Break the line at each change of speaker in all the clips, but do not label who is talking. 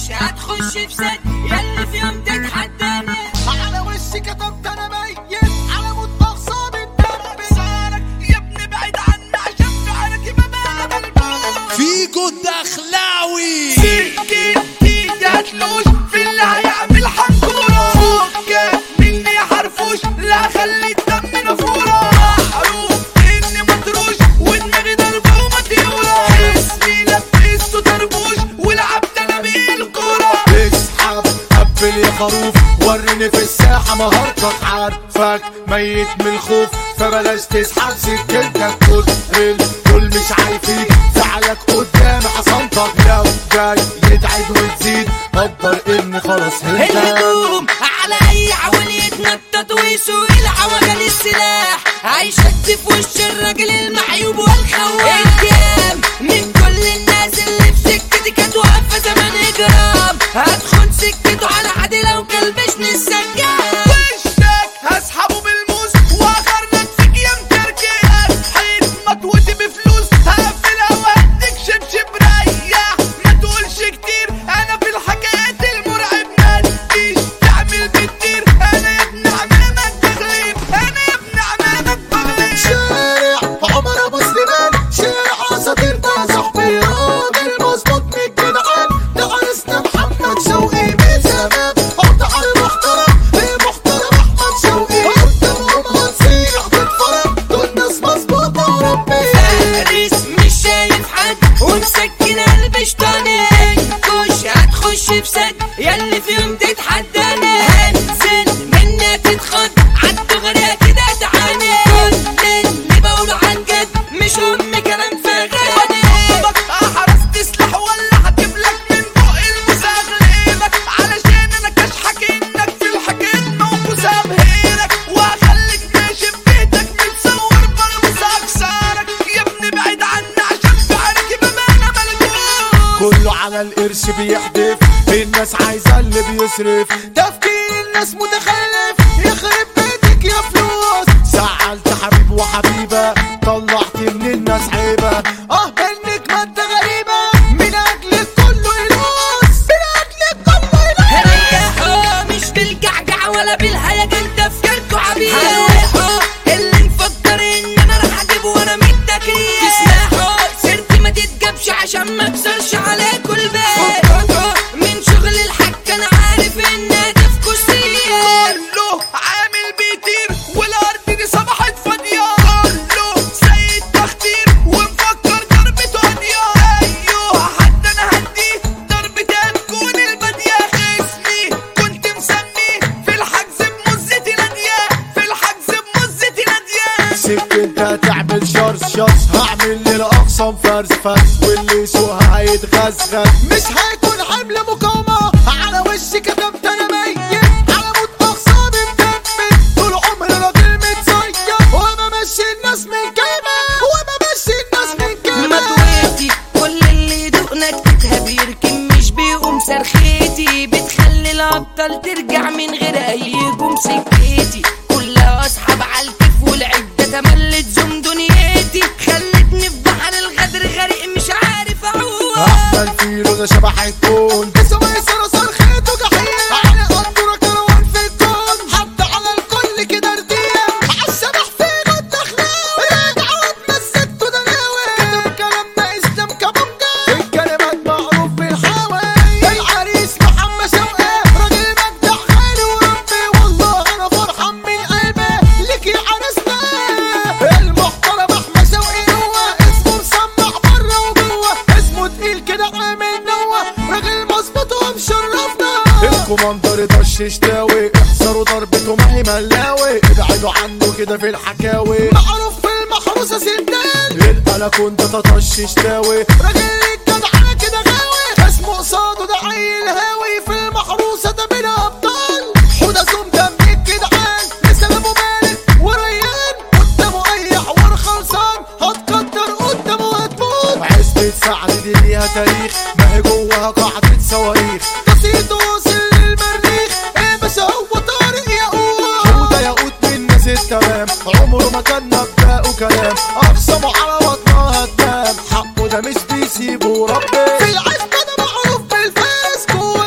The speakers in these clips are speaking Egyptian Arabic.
مش هتخش في سد ياللي في يوم تتحداني
على وشي كتبت انا ميت على موت مغصاب الدم
صارك يا ابني بعيد عني عشان في عينك ما بالبال
فيجو الدخلاوي
سكتي جاتلوش في اللي هيعمل حنكورة فكك مني حرفوش لا خلي الدم نفورة معروف اني مطروش ودماغي ضربة ومطيورة اسمي لبسته طربوش ولعبت انا بيه الكورة
اسحب قبل يا خروف وريني في الساحة مهارتك عارفك ميت من الخوف فبلاش تسحب سكتك كل الكل مش عايفيك فعلك قدام حصنتك لو جاي يتعد وتزيد قدر اني خلاص هنت
الهجوم على اي عوال يتنطط ويسوق العوجة للسلاح هيشد في وش الراجل المعيوب والخواف الكام من كل الناس اللي في سكتي كانت واقفة زمان اجرام هدخل سكته على عادي لو كلبشني السجاد وشك هسحبه بالموس واخرج فيك يا مكركب حيط مطوتي بفلوس هقفلها وهديك شبشب ريح ما تقولش كتير انا في الحكايات المرعب ما تجيش تعمل بتطير انا يا ابن عمامك تغليب انا يا ابن عمامك تغليب
شارع عمر ابو سليمان شارع اساطير ده صاحبي راجل مظبوط من الجدعان ده عرسنا محمد شوقي من زمان حط على المحترم المحترم احمد شوقي قدامهم هنصيح بالفرح دول ناس مظبوطه وربي
فارس مش شايف حد ومسكن قلب شطاني كوش هتخش في سد ياللي في يوم تتحداني هنزل منك تتخض عالدغرية كده تعاني كل اللي بقوله عن جد مش ام كلام فغاني احرس تسلح ولا هتبلك من فوق المساغلينك علشان انا كشحك انك في الحكاية موكوس ابهرك واخليك ماشي في بيتك متصور بلبس اكسارك يا ابني بعيد عني عشان في عينك بمعنى ملكوت
كله على القرش بيحدف الناس عايزه اللي بيصرف تفكير الناس متخلف يخرب بيتك يا فلوس زعلت حبيب وحبيبه طلعت من الناس عيبه اه انك ماده غريبه من اجلك كله يلوس من اجلك كله يلوس
ريحوا مش بالجعجع ولا بالهيجان تفكيركوا عبيد هروحوا اللي مفكر ان انا راح اجيبه وانا متكريت تسمحوا سيرتي ما تتجابش عشان ما اكسرش عليكوا البيت من شغل الحك انا عارف ان هدفكوا سيئ كله عامل بيطير والارض دي صبحت فاضيه كله زي التخدير ومفكر ضربته هاديه ايوه حتى انا هديه ضربتي هتكون الباديه اسمي كنت مسميه في الحجز بمزتي ناديه في الحجز بمزتي ناديه
سكت هتعمل شرس شرس هعمل للاقصى فرز فرز واللي يسوقها هيتغزغز مش هيكون حمل مقاومة على وشي كتبت انا ميت على موت اغصابي مكمل طول عمري راجل متزين وبمشي الناس من كلمة وبمشي الناس من كلمة
مدويتي كل اللي يدوقنا كتتها بيركن مش بيقوم صرخيتي بتخلي الابطال ترجع من غير اي هجوم سكتي كلها اصحاب عالكيف والعده تملت زوم دنيتي خلتني في بحر الغدر غريق مش عارف اعوم
احمل فيلو ده شبح الكون اسمه يسرى صرخته جحيم على قدره كروان في الكون حط على الكل كده رديم عالشبح فينا الدخلاوي راجع واتمسكته ده ناوي كتب كلامنا اسلام كابونجا الكلمات معروف بالحاوي العريس محمد شوقي راجل مجدع غالي وربي والله انا فرحان من قلبي ليك يا عرسنا المحترم احمد شوقي هو اسمه مسمع بره وجوه اسمه تقيل كده عامل نوه راجل مظبوط ومشرفنا الكوماندر ده الششتاوي احذروا ضربته معي ملاوي ابعدوا عنه كده في الحكاوي معروف في المحروسه سندال القلق كنت تطش شتاوي راجل الجدع كده غاوي اسمه قصاده ده عيل هاوي في المحروسه ده بلا ابطال حوده سم دم الجدعان لسه ابو مالك وريان قدامه اي حوار خلصان هتقدر قدامه هتموت عزبة سعد دي ليها تاريخ ما هي جواها قاعدة صواريخ قصيد وصل للمريخ ايه باشا هو طارق ياقوت حوده ياقوت من الناس التمام عمره ما كان مبدأه كلام اقسمه على بطنها تنام حقه ده مش بيسيبه ربي في العزبة ده معروف بالفارس كون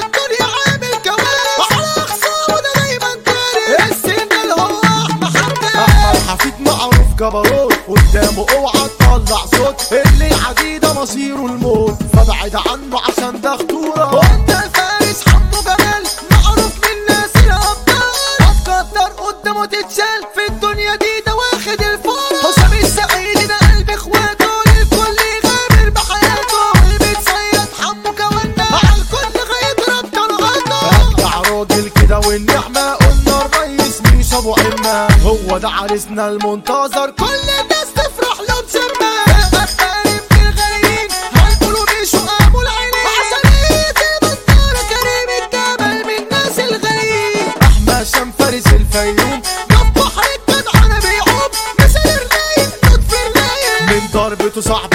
حمو اوعى تطلع صوت اللي عديدة مصيره الموت فابعد عنه عشان ده خطورة وانت الفارس حمو جمال معروف من الناس الابطال هتقدر قدامه تتشال في الدنيا دي ده واخد الفرص حسام السعيد ده قلب اخواته للكل غامر بحياته بيتصيد حمو كوانا على الكل هيضرب طلعاته ارجع راجل كده والنعمة قلنا الريس مش ابو عمة هو ده عريسنا المنتظر كل الناس تفرح له بسمة الغفارين بالغاليين هيقولوا مش وقاموا العينين عشان المنطقة كريم الجبل من الناس الغاليين احمد شام فارس الفيوم جنب بحر الجدعنة بيعوم مثل الرايق لطفي الرايق من ضربته صعب